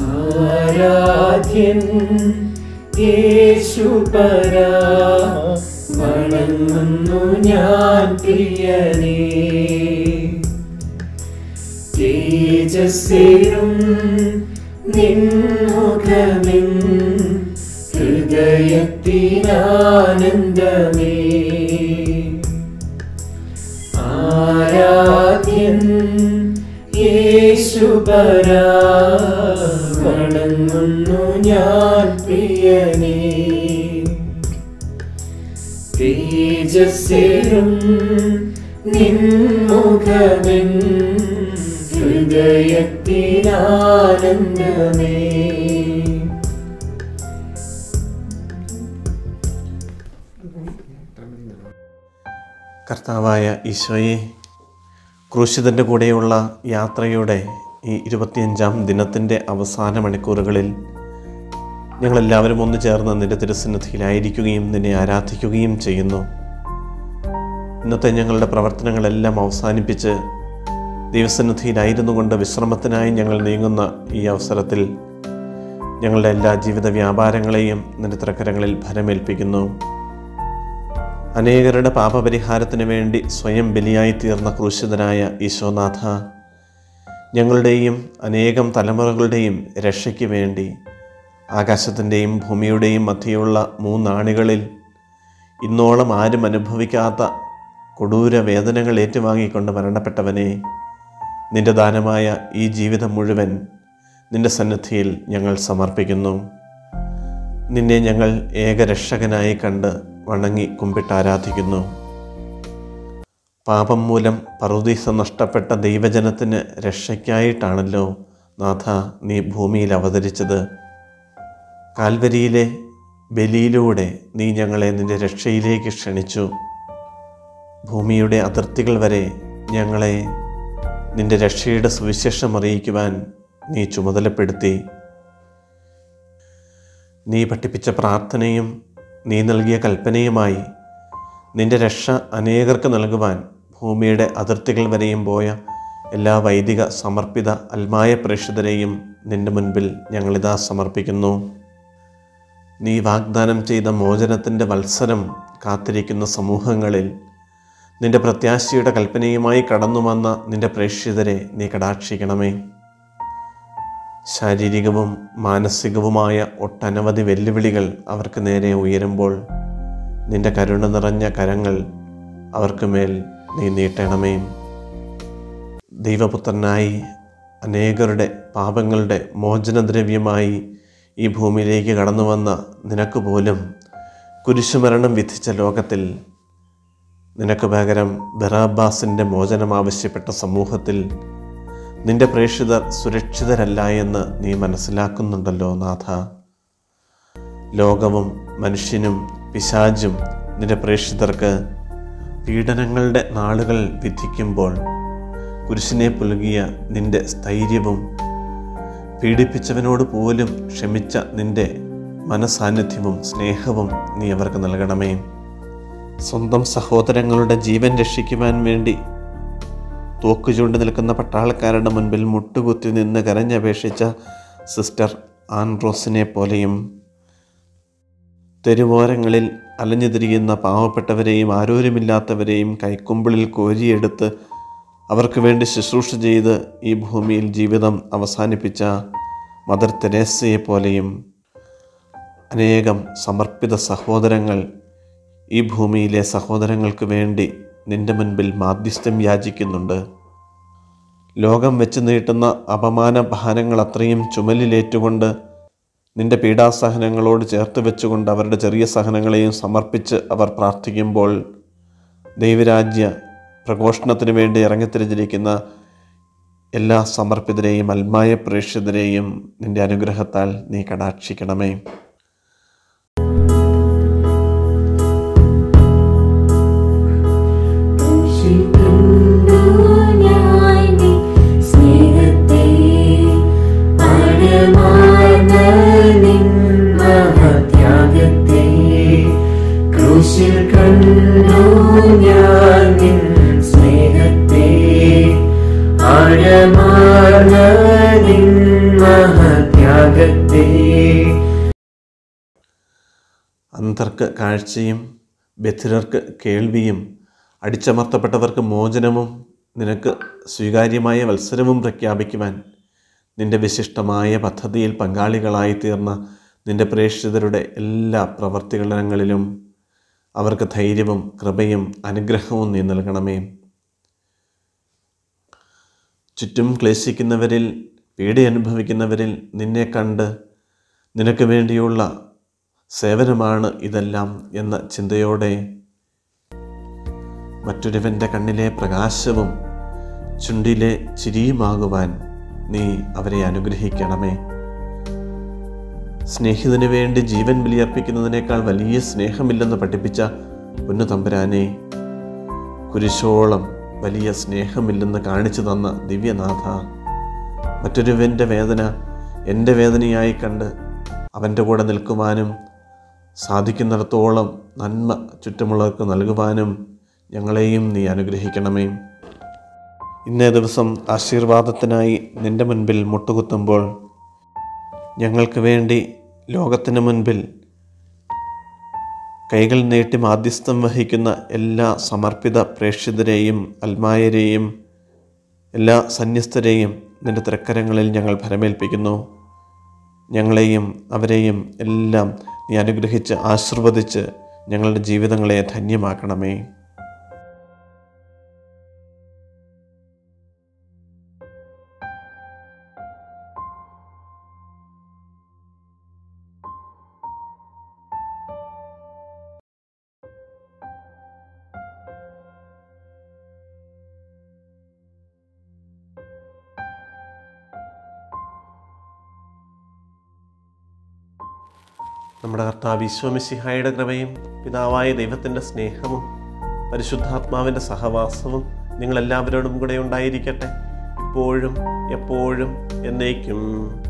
ആരാധ്യൻ യേശുപരാ വണങ്ങുന്നു ഞാൻ പ്രിയനേ തേജസ്സേരും നിൻമുഖമിൻ ഹൃദയത്തിനാനന്ദമേ ആരാധ്യൻ യേശുപരാ വണങ്ങുന്നു ഞാൻ പ്രിയനേ തേജസ്സേരും നിൻമുഖമിൻ ഹൃദയത്തിനാനന്ദമേ കർത്താവായ ഈശോയെ ക്രൂശിതൻ്റെ കൂടെയുള്ള യാത്രയുടെ ഈ ഇരുപത്തിയഞ്ചാം ദിനത്തിൻ്റെ അവസാന മണിക്കൂറുകളിൽ ഞങ്ങളെല്ലാവരും ഒന്ന് ചേർന്ന് നിന്റെ തിരുസന്നിധിയിലായിരിക്കുകയും നിന്നെ ആരാധിക്കുകയും ചെയ്യുന്നു ഇന്നത്തെ ഞങ്ങളുടെ പ്രവർത്തനങ്ങളെല്ലാം അവസാനിപ്പിച്ച് ദൈവസന്നിധിയിലായിരുന്നു കൊണ്ട് വിശ്രമത്തിനായി ഞങ്ങൾ നീങ്ങുന്ന ഈ അവസരത്തിൽ ഞങ്ങളുടെ എല്ലാ ജീവിത വ്യാപാരങ്ങളെയും നിന്റെ തൃക്കരങ്ങളിൽ ഭരമേൽപ്പിക്കുന്നു അനേകരുടെ പാപപരിഹാരത്തിന് വേണ്ടി സ്വയം ബലിയായി തീർന്ന ക്രൂശിതനായ ഈശോനാഥ ഞങ്ങളുടെയും അനേകം തലമുറകളുടെയും രക്ഷയ്ക്ക് വേണ്ടി ആകാശത്തിൻ്റെയും ഭൂമിയുടെയും മധ്യയുള്ള മൂന്നാണികളിൽ ഇന്നോളം ആരും അനുഭവിക്കാത്ത കൊടൂര വേദനകൾ ഏറ്റുവാങ്ങിക്കൊണ്ട് മരണപ്പെട്ടവനെ നിന്റെ ദാനമായ ഈ ജീവിതം മുഴുവൻ നിന്റെ സന്നിധിയിൽ ഞങ്ങൾ സമർപ്പിക്കുന്നു നിന്നെ ഞങ്ങൾ ഏകരക്ഷകനായി കണ്ട് വണങ്ങി കുമ്പിട്ട് ആരാധിക്കുന്നു പാപം മൂലം പറുദീസ നഷ്ടപ്പെട്ട ദൈവജനത്തിന് രക്ഷയ്ക്കായിട്ടാണല്ലോ നാഥ നീ ഭൂമിയിൽ അവതരിച്ചത് കാൽവരിയിലെ ബലിയിലൂടെ നീ ഞങ്ങളെ നിന്റെ രക്ഷയിലേക്ക് ക്ഷണിച്ചു ഭൂമിയുടെ അതിർത്തികൾ വരെ ഞങ്ങളെ നിന്റെ രക്ഷയുടെ സുവിശേഷം അറിയിക്കുവാൻ നീ ചുമതലപ്പെടുത്തി നീ പഠിപ്പിച്ച പ്രാർത്ഥനയും നീ നൽകിയ കൽപ്പനയുമായി നിന്റെ രക്ഷ അനേകർക്ക് നൽകുവാൻ ഭൂമിയുടെ അതിർത്തികൾ വരെയും പോയ എല്ലാ വൈദിക സമർപ്പിത അൽമായ പ്രേക്ഷിതരെയും നിന്റെ മുൻപിൽ ഞങ്ങളിതാ സമർപ്പിക്കുന്നു നീ വാഗ്ദാനം ചെയ്ത മോചനത്തിൻ്റെ വത്സരം കാത്തിരിക്കുന്ന സമൂഹങ്ങളിൽ നിന്റെ പ്രത്യാശയുടെ കൽപ്പനയുമായി കടന്നു വന്ന നിന്റെ പ്രേക്ഷിതരെ നീ കടാക്ഷിക്കണമേ ശാരീരികവും മാനസികവുമായ ഒട്ടനവധി വെല്ലുവിളികൾ അവർക്ക് നേരെ ഉയരുമ്പോൾ നിന്റെ കരുണ നിറഞ്ഞ കരങ്ങൾ അവർക്ക് മേൽ നീ നീട്ടണമേ ദൈവപുത്രനായി അനേകരുടെ പാപങ്ങളുടെ മോചനദ്രവ്യമായി ഈ ഭൂമിയിലേക്ക് കടന്നു വന്ന നിനക്ക് പോലും കുരിശുമരണം വിധിച്ച ലോകത്തിൽ നിനക്ക് പകരം ബറാബാസിൻ്റെ മോചനം ആവശ്യപ്പെട്ട സമൂഹത്തിൽ നിന്റെ പ്രേക്ഷിതർ സുരക്ഷിതരല്ല എന്ന് നീ മനസ്സിലാക്കുന്നുണ്ടല്ലോ നാഥ ലോകവും മനുഷ്യനും പിശാചും നിന്റെ പ്രേക്ഷിതർക്ക് പീഡനങ്ങളുടെ നാളുകൾ വിധിക്കുമ്പോൾ കുരിശിനെ പുലുകിയ നിന്റെ സ്ഥൈര്യവും പീഡിപ്പിച്ചവനോട് പോലും ക്ഷമിച്ച നിന്റെ മനസാന്നിധ്യവും സ്നേഹവും നീ അവർക്ക് നൽകണമേ സ്വന്തം സഹോദരങ്ങളുടെ ജീവൻ രക്ഷിക്കുവാൻ വേണ്ടി തോക്ക് ചൂണ്ടി നിൽക്കുന്ന പട്ടാളക്കാരുടെ മുൻപിൽ മുട്ടുകുത്തി നിന്ന് കരഞ്ഞപേക്ഷിച്ച സിസ്റ്റർ ആൻഡ്രോസിനെ പോലെയും തെരുവോരങ്ങളിൽ അലഞ്ഞു തിരിയുന്ന പാവപ്പെട്ടവരെയും ആരോരുമില്ലാത്തവരെയും കൈക്കുമ്പിളിൽ കോരിയെടുത്ത് അവർക്ക് വേണ്ടി ശുശ്രൂഷ ചെയ്ത് ഈ ഭൂമിയിൽ ജീവിതം അവസാനിപ്പിച്ച മദർ തെരേസയെ പോലെയും അനേകം സമർപ്പിത സഹോദരങ്ങൾ ഈ ഭൂമിയിലെ സഹോദരങ്ങൾക്ക് വേണ്ടി നിന്റെ മുൻപിൽ മാധ്യസ്ഥം യാചിക്കുന്നുണ്ട് ലോകം വെച്ച് നീട്ടുന്ന അപമാന ഭാരങ്ങൾ അത്രയും ചുമലിലേറ്റുകൊണ്ട് നിന്റെ പീഡാസഹനങ്ങളോട് ചേർത്ത് വെച്ചുകൊണ്ട് അവരുടെ ചെറിയ സഹനങ്ങളെയും സമർപ്പിച്ച് അവർ പ്രാർത്ഥിക്കുമ്പോൾ ദൈവരാജ്യ പ്രഘോഷണത്തിന് വേണ്ടി ഇറങ്ങിത്തിരിഞ്ഞിരിക്കുന്ന എല്ലാ സമർപ്പിതരെയും അൽമായ പ്രേക്ഷിതരെയും നിന്റെ അനുഗ്രഹത്താൽ നീ കടാക്ഷിക്കണമേ ക്രൂശിൽ കണ്ടു ഞാൻ നിൻ സ്നേഹത്തെ ആഴമാർന്ന നിൻ മഹത്യാഗത്തെ യാഗത്തെ അന്ധർക്ക് കാഴ്ചയും ബധിരർക്ക് കേൾവിയും അടിച്ചമർത്തപ്പെട്ടവർക്ക് മോചനവും നിനക്ക് സ്വീകാര്യമായ മത്സരവും പ്രഖ്യാപിക്കുവാൻ നിന്റെ വിശിഷ്ടമായ പദ്ധതിയിൽ പങ്കാളികളായി തീർന്ന നിന്റെ പ്രേക്ഷിതരുടെ എല്ലാ പ്രവർത്തികളിലും അവർക്ക് ധൈര്യവും കൃപയും അനുഗ്രഹവും നീ നൽകണമേ ചുറ്റും ക്ലേശിക്കുന്നവരിൽ പീഡ അനുഭവിക്കുന്നവരിൽ നിന്നെ കണ്ട് നിനക്ക് വേണ്ടിയുള്ള സേവനമാണ് ഇതെല്ലാം എന്ന ചിന്തയോടെ മറ്റൊരുവൻ്റെ കണ്ണിലെ പ്രകാശവും ചുണ്ടിലെ ചിരിയുമാകുവാൻ നീ അവരെ അനുഗ്രഹിക്കണമേ സ്നേഹിതന് വേണ്ടി ജീവൻ ബലിയർപ്പിക്കുന്നതിനേക്കാൾ വലിയ സ്നേഹമില്ലെന്ന് പഠിപ്പിച്ച പൊന്നു തമ്പുരാനെ കുരിശോളം വലിയ സ്നേഹമില്ലെന്ന് കാണിച്ചു തന്ന ദിവ്യനാഥ മറ്റൊരുവൻ്റെ വേദന എൻ്റെ വേദനയായി കണ്ട് അവൻ്റെ കൂടെ നിൽക്കുവാനും സാധിക്കുന്നിടത്തോളം നന്മ ചുറ്റുമുള്ളവർക്ക് നൽകുവാനും ഞങ്ങളെയും നീ അനുഗ്രഹിക്കണമേ ഇന്നേ ദിവസം ആശീർവാദത്തിനായി നിന്റെ മുൻപിൽ മുട്ടുകുത്തുമ്പോൾ ഞങ്ങൾക്ക് വേണ്ടി ലോകത്തിന് മുൻപിൽ കൈകൾ നീട്ടി മാധ്യസ്ഥം വഹിക്കുന്ന എല്ലാ സമർപ്പിത പ്രേക്ഷിതരെയും അൽമായരെയും എല്ലാ സന്യസ്തരെയും നിന്റെ തൃക്കരങ്ങളിൽ ഞങ്ങൾ ഫലമേൽപ്പിക്കുന്നു ഞങ്ങളെയും അവരെയും എല്ലാം നീ അനുഗ്രഹിച്ച് ആശീർവദിച്ച് ഞങ്ങളുടെ ജീവിതങ്ങളെ ധന്യമാക്കണമേ നമ്മുടെ കർത്താവ് വിശ്വമിശിഹായുടെ കൃപയും പിതാവായ ദൈവത്തിൻ്റെ സ്നേഹവും പരിശുദ്ധാത്മാവിൻ്റെ സഹവാസവും നിങ്ങളെല്ലാവരോടും കൂടെ ഉണ്ടായിരിക്കട്ടെ ഇപ്പോഴും എപ്പോഴും എന്നേക്കും